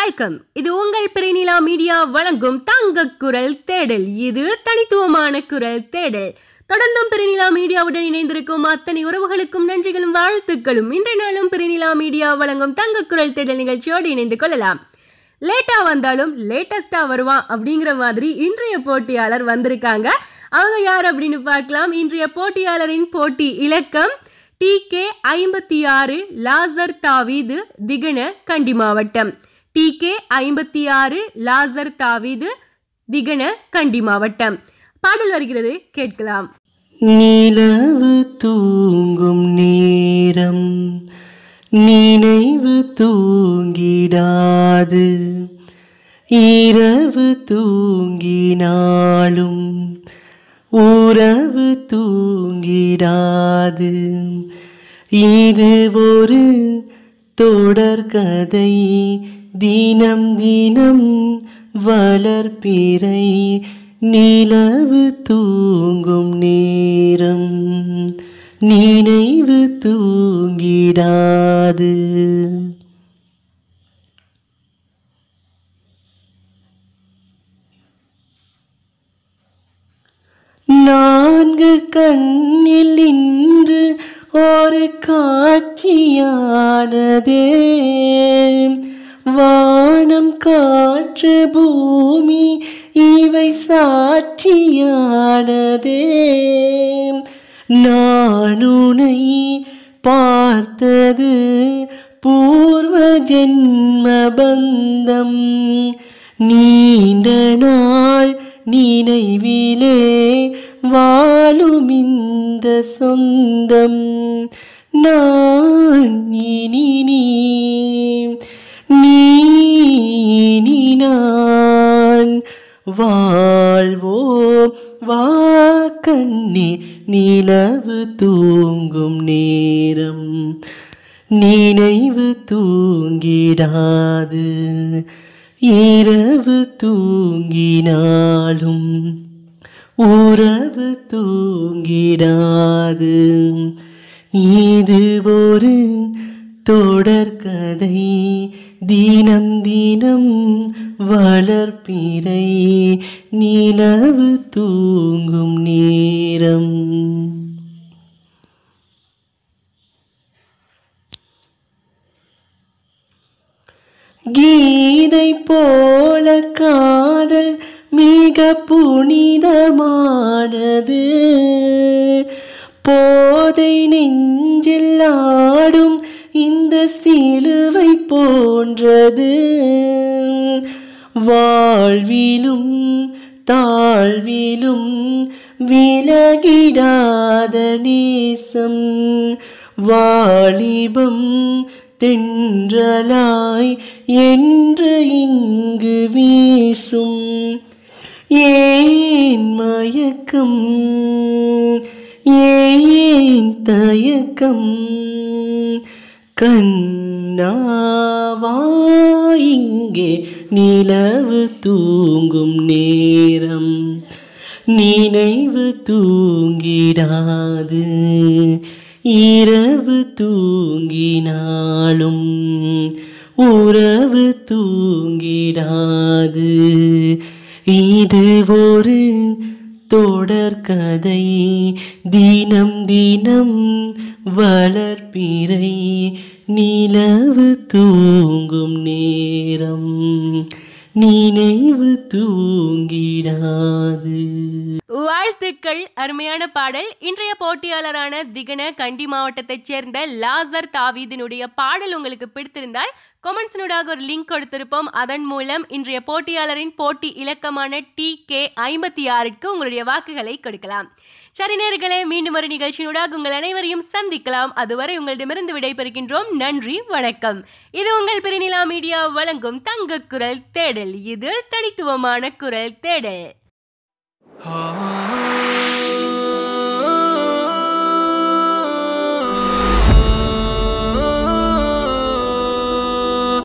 welcome இது உங்கள் பிரிநிலா media வழங்கும் தங்க குரல் தேடல் இது தனித்துவமான குரல் தேடல் தொடர்ந்தும் பிரிநிலா மீடியாவுடன் இணைந்திருக்கும் அத்தனை உறவுகளுக்கும் நன்றிகளும் வாழ்த்துக்களும் இன்றைய நாளும் பிரிநிலா மீடியா வழங்கும் தங்க குரல் தேடல் நிகழ்ச்சியோடு இணைந்து கொள்ளலாம் லேட்டா வந்தாலும் லேட்டஸ்டா வருவான் அப்படிங்கிற மாதிரி இன்றைய போட்டியாளர் வந்திருக்காங்க அவங்க யார் அப்படின்னு பார்க்கலாம் இன்றைய போட்டியாளரின் போட்டி இலக்கம் டி கே ஐம்பத்தி ஆறு லாசர் தாவீது திகன கண்டி மாவட்டம் டி கே ஐம்பத்தி ஆறு லாசர் தாவீது திகன கண்டி மாவட்டம் பாடல் வருகிறது கேட்கலாம் நிலவு தூங்கும் நேரம் நினைவு தூங்கிடாது இரவு தூங்கினாலும் உறவு தூங்கிடாது இது ஒரு தொடர்கதை தினம் தினம் வளர்ப்பிறை நிலவு தூங்கும் நேரம் நினைவு தூங்கிடாது நான்கு கண்ணில் இன்று ஒரு காட்சியானதே வானம் காற்று பூமி இவை சாட்சியானதே நானுனை பார்த்தது பூர்வ ஜென்ம பந்தம் நீண்ட நாள் நினைவிலே வாழும் இந்த சொந்தம் நான் இனி நீ நீ இனி நான் வாழ்வோம் வா கண்ணே நிலவு தூங்கும் நேரம் நினைவு தூங்கிடாது இரவு தூங்கினாலும் உறவு தூங்கிடாது இது ஒரு தொடர்கதை தினம் தினம் வளர்ப்பிறை நிலவு தூங்கும் நேரம் கீதை போல காதல் மிக புனிதமானது போதை நெஞ்சில் ஆடும் இந்த சிலுவை போன்றது வாழ்விலும் தாழ்விலும் விலகிடாத நேசம் வாலிபம் தென்றலாய் என்று இங்கு வீசும் ஏன் மயக்கம் ஏன் தயக்கம் கண்ணாவா இங்கே நிலவு தூங்கும் நேரம் நினைவு தூங்கிடாது இரவு தூங்கினாலும் உறவு தூங்கிடாது இது ஒரு தொடர்கதை தினம் தினம் வளர்ப்பிறை நிலவு தூங்கும் நேரம் நினைவு தூங்கிடாது வாழ்த்துக்கள் அருமையான பாடல் இன்றைய போட்டியாளரான திகன கண்டி மாவட்டத்தைச் சேர்ந்த லாசர் தாவீதினுடைய பாடல் உங்களுக்கு பிடித்திருந்தால் கொமெண்ட்ஸினூடாக ஒரு லிங்க் கொடுத்திருப்போம் அதன் மூலம் இன்றைய போட்டியாளரின் போட்டி இலக்கமான டி கே ஐம்பத்தி ஆறுக்கு உங்களுடைய வாக்குகளை கொடுக்கலாம் சரி நேர்களே மீண்டும் ஒரு நிகழ்ச்சியினூடாக உங்கள் அனைவரையும் சந்திக்கலாம் அதுவரை உங்களிடமிருந்து விடைபெறுகின்றோம் நன்றி வணக்கம் இது உங்கள் பிரிநிலா மீடியா வழங்கும் தங்க குரல் தேடல் இது தனித்துவமான குரல் தேடல் ஆ